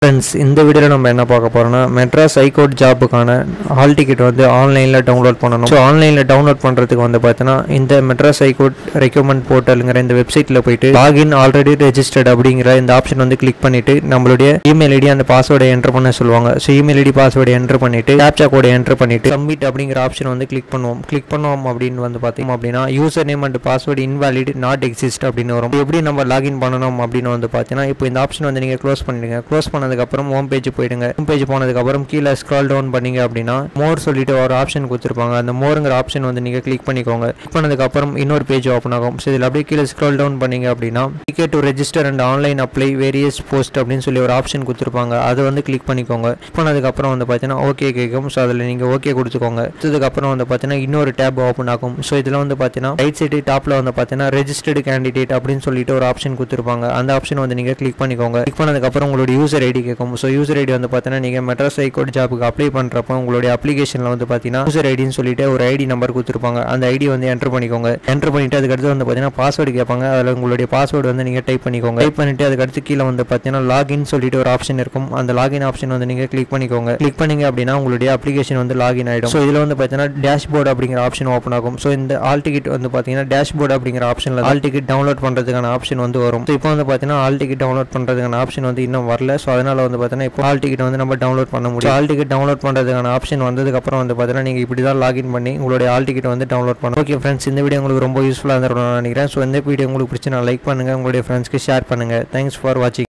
friends இந்த வீடியோவில் நம்ம என்ன பார்க்க போகிறோம்னா மெட்ராஸ் ஹைகோர்ட் ஜாப்புக்கான ஹால் டிக்கெட் வந்து ஆன்லைனில் டவுன்லோட் பண்ணணும் ஸோ ஆன்லைனில் டவுன்லோட் பண்ணுறதுக்கு வந்து பார்த்தீங்கன்னா இந்த மெட்ராஸ் ஹைகோர்ட் ரெக்கமெண்ட் போர்ட்டலுங்கிற இந்த வெப்சைட்டில் போயிட்டு லாகின் ஆல்ரெடி ரெஜிஸ்டர்ட் அப்படிங்கிற இந்த ஆப்ஷன் வந்து கிளிக் பண்ணிட்டு நம்மளுடைய இமெயில் ஐடி அந்த பாஸ்வேர்டை என்டர் பண்ண சொல்லுவாங்க ஸோ இமெயில் ஐடி பாஸ்வேர்டை என்டர் பண்ணிட்டு கேப்சா கோடை என்டர் பண்ணிட்டு சப்மிட் அப்படிங்கிற ஆப்ஷன் வந்து கிளிக் பண்ணுவோம் கிளிக் பண்ணோம் அப்படின்னு வந்து பார்த்தீங்க அப்படின்னா user name and password invalid not exist அப்படின்னு வரும் எப்படி நம்ம லாகின் பண்ணணும் அப்படின்னு வந்து பார்த்தீங்கன்னா இப்போ இந்த ஆப்ஷன் வந்து நீங்கள் க்ளோஸ் பண்ணிடுங்க க்ளோஸ் பண்ணதுக்கப்புறம் ஹோம் பேஜ் போயிடுங்க ஹோம் பேஜ் போனதுக்கப்புறம் கீழே ஸ்க்ரால் டவுன் பண்ணீங்க அப்படின்னா மோர் சொல்லிட்டு ஒரு ஆப்ஷன் கொடுத்துருப்பாங்க அந்த மோருங்கிற ஆப்ஷன் வந்து நீங்கள் கிளிக் பண்ணிக்கோங்க கிளிக் பண்ணதுக்கப்புறம் இன்னொரு பேஜ் ஓப்பன் ஆகும் ஸோ இதில் அப்படியே கீழே ஸ்க்ரால் டவுன் பண்ணீங்க அப்படின்னா ticket to register and online apply various post அப்படின்னு சொல்லி ஒரு ஆப்ஷன் கொடுத்துருப்பாங்க அதை வந்து கிளிக் பண்ணிக்கோங்க கிளிக் பண்ணதுக்கப்புறம் வந்து பார்த்தீங்கன்னா ஓகே கேட்கும் ஸோ அதில் நீங்கள் ஓகே கொடுத்துக்கோங்க கொடுத்ததுக்கப்புறம் வந்து பார்த்தீங்கன்னா இன்னொரு டேப் ஓப்பன் ஆகும் ஸோ இதில் வந்து பார்த்தீங்கன்னா ரைட் சைடு டாப்பில் வந்து பார்த்தீங்கன்னா ரெஜிஸ்டர்டு கேண்டிடேட் அப்படின்னு சொல்லிட்டு ஒரு ஆப்ஷன் கொடுத்துருப்பாங்க அந்த ஆப்ஷன் வந்து நீங்கள் கிளிக் பண்ணிக்கோங்க கிளிக் பண்ணதுக்கப்புறம் உங்களோட யூசர் ஐடி கேட்கும் ஸோ யூசர் ஐடி வந்து பார்த்தீங்கன்னா நீங்கள் மெட்ராஸ் ஹைகோர்ட் ஜாப்புக்கு அப்ளை பண்ணுறப்போ உங்களுடைய அப்ளிகேஷனில் வந்து பார்த்தீங்கன்னா யூசர் ஐடின்னு சொல்லிட்டு ஒரு ஐடி நம்பர் கொடுத்துருப்பாங்க அந்த ஐடி வந்து என்டர் பண்ணிக்கோங்க என்டர் பண்ணிட்டு அதுக்கடுத்து வந்து பார்த்தீங்கன்னா பாஸ்வேர்டு கேட்பாங்க அதில் உங்களுடைய பாஸ்வேர்டு வந்து நீங்கள் டைப் பண்ணிக்கோங்க டைப் பண்ணிட்டு அதுக்கடுத்து கீழே வந்து பார்த்தீங்கன்னா லாகின் சொல்லிட்டு ஒரு ஆப்ஷன் இருக்கும் அந்த லாகின் ஆப்ஷன் வந்து நீங்கள் கிளிக் பண்ணிக்கோங்க கிளிக் பண்ணீங்க அப்படின்னா உங்களுடைய அப்ளிகேஷன் வந்து லாகின் ஆகிடும் ஸோ இதில் வந்து பார்த்தீங்கன்னா டேஷ்போர்டு அப்படிங்கிற ஆப்ஷன் ஓப்பன் ஆகும் ஸோ இந்த ஆல் டிக்கெட் வந்து பார்த்தீங்கன்னா டேஷ்போர்டு அப்படிங்கிற ஆப்ஷனில் ஆல் டிக்கெட் டவுன்லோட் பண்ணுறதுக்கான ஆப்ஷன் வந்து வரும் ஸோ இப்போ வந்து பார்த்தீங்கன்னா ஆல் டிக்கெட் டவுன்லோட் பண்ணுறதுக்கான ஆப்ஷன் வந்து இன்னும் வரல ஸோ அதனால் வந்து பார்த்தீங்கன்னா இப்போ ஆல் டிக்கெட் வந்து நம்ம டவுன்லோட் பண்ண முடியும் ஆல் டிக்கெட் டவுன்லோட் பண்ணுறதுக்கான ஆப்ஷன் வந்ததுக்கப்புறம் வந்து பார்த்தீங்கன்னா நீங்கள் இப்படி தான் லாகின் பண்ணி உங்களுடைய ஆல் டிக்கெட் வந்து டவுன்லோட் பண்ணணும் ஓகே ஃப்ரெண்ட்ஸ் இந்த வீடியோ உங்களுக்கு ரொம்ப யூஸ்ஃபுல்லாக இருந்திருக்கும் நான் நினைக்கிறேன் ஸோ இந்த வீடியோ உங்களுக்கு பிடிச்சி நான் லைக் பண்ணுங்கள் உங்களுடைய ஃப்ரெண்ட்ஸ்க்கு ஷேர் பண்ணுங்கள் தேங்க்ஸ் ஃபார் வாட்சிங்